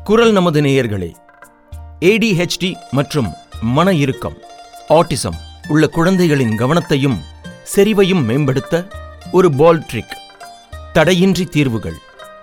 குரல் நமது நேயர்களே ஏடிஹெச்டி மற்றும் மன இறுக்கம் ஆட்டிசம் உள்ள குழந்தைகளின் கவனத்தையும் செறிவையும் மேம்படுத்த ஒரு பால் ட்ரிக் தடையின்றி தீர்வுகள்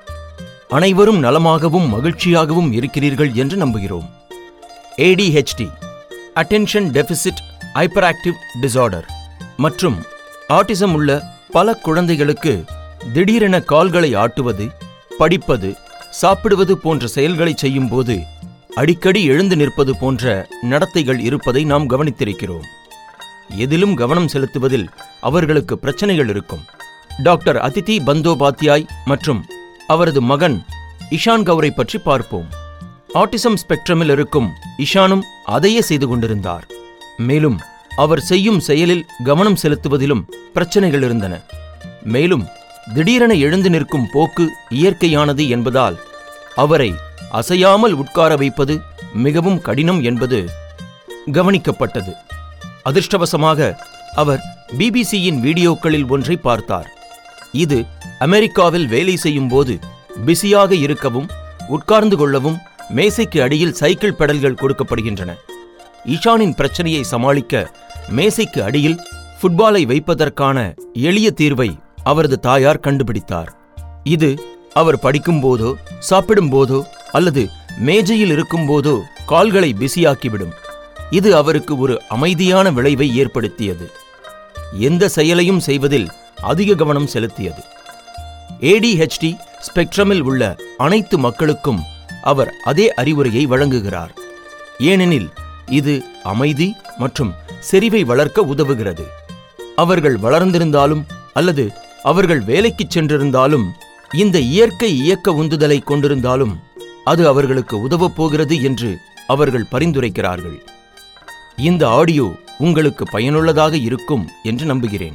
அனைவரும் நலமாகவும் மகிழ்ச்சியாகவும் இருக்கிறீர்கள் என்று நம்புகிறோம் A D H D attention deficit hyperactive disorder மற்றும் ஆட்டிசம் உள்ள பல குழந்தைகளுக்கு திடீரென கால்களை ஆட்டுவது படிப்பது சாப்பிடுவது போன்ற செயல்களை செய்யும்போது அடிக்கடி எழுந்து நிற்பது போன்ற நடத்தைகள் இருப்பதை நாம் கவனித்திருக்கிறோம் எதிலும் கவனம் செலுத்துவதில் அவர்களுக்கு பிரச்சனைகள் இருக்கும் டாக்டர் அதிதி பந்தோபாத்யாய் மற்றும் அவரது மகன் இஷான் கவுரை பற்றி பார்ப்போம் ஆட்டிசம் ஸ்பெக்ட்ரமில் இருக்கும் இஷானும் அதையே செய்து கொண்டிருந்தார் மேலும் அவர் செய்யும் செயலில் கவனம் செலுத்துவதிலும் பிரச்சனைகள் இருந்தன மேலும் திடீரென எழுந்து நிற்கும் போக்கு இயற்கையானது என்பதால் அவரை அசையாமல் உட்கார வைப்பது மிகவும் கடினம் என்பது கவனிக்கப்பட்டது அதிர்ஷ்டவசமாக அவர் பிபிசியின் வீடியோக்களில் ஒன்றை பார்த்தார் இது அமெரிக்காவில் வேலை செய்யும் போது பிஸியாக இருக்கவும் உட்கார்ந்து கொள்ளவும் மேசைக்கு அடியில் சைக்கிள் பெடல்கள் கொடுக்கப்படுகின்றன ஈஷானின் பிரச்சனையை சமாளிக்க மேசைக்கு அடியில் ஃபுட்பாலை வைப்பதற்கான எளிய தீர்வை அவரது தாயார் கண்டுபிடித்தார் இது அவர் படிக்கும்போதோ சாப்பிடும்போதோ அல்லது மேஜையில் இருக்கும்போதோ கால்களை பிஸியாக்கிவிடும் இது அவருக்கு ஒரு அமைதியான விளைவை ஏற்படுத்தியது எந்த செயலையும் செய்வதில் அதிக கவனம் செலுத்தியது ஏடிஹெச்டி ஸ்பெக்ட்ரமில் உள்ள அனைத்து மக்களுக்கும் அவர் அதே அறிவுரையை வழங்குகிறார் ஏனெனில் இது அமைதி மற்றும் செறிவை வளர்க்க உதவுகிறது அவர்கள் வளர்ந்திருந்தாலும் அல்லது அவர்கள் வேலைக்குச் சென்றிருந்தாலும் இந்த இயற்கை இயக்க உந்துதலை கொண்டிருந்தாலும் அது அவர்களுக்கு உதவப் போகிறது என்று அவர்கள் பரிந்துரைக்கிறார்கள் இந்த ஆடியோ உங்களுக்கு பயனுள்ளதாக இருக்கும் என்று நம்புகிறேன்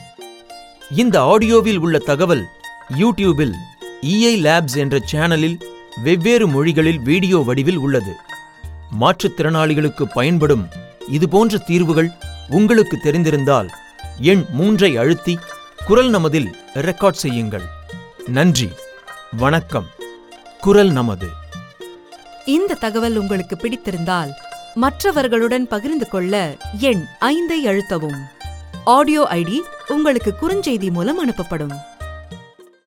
இந்த ஆடியோவில் உள்ள தகவல் யூடியூபில் இஐ லேப்ஸ் என்ற சேனலில் வெவ்வேறு மொழிகளில் வீடியோ வடிவில் உள்ளது மாற்றுத்திறனாளிகளுக்கு பயன்படும் இதுபோன்ற தீர்வுகள் உங்களுக்கு தெரிந்திருந்தால் எண் மூன்றை அழுத்தி குரல் நமதில் ரெக்கார்ட் செய்யுங்கள் நன்றி வணக்கம் குரல் நமது இந்த தகவல் உங்களுக்கு பிடித்திருந்தால் மற்றவர்களுடன் பகிர்ந்து கொள்ள எண் ஐந்தை அழுத்தவும் ஆடியோ ஐடி உங்களுக்கு குறுஞ்செய்தி மூலம் அனுப்பப்படும்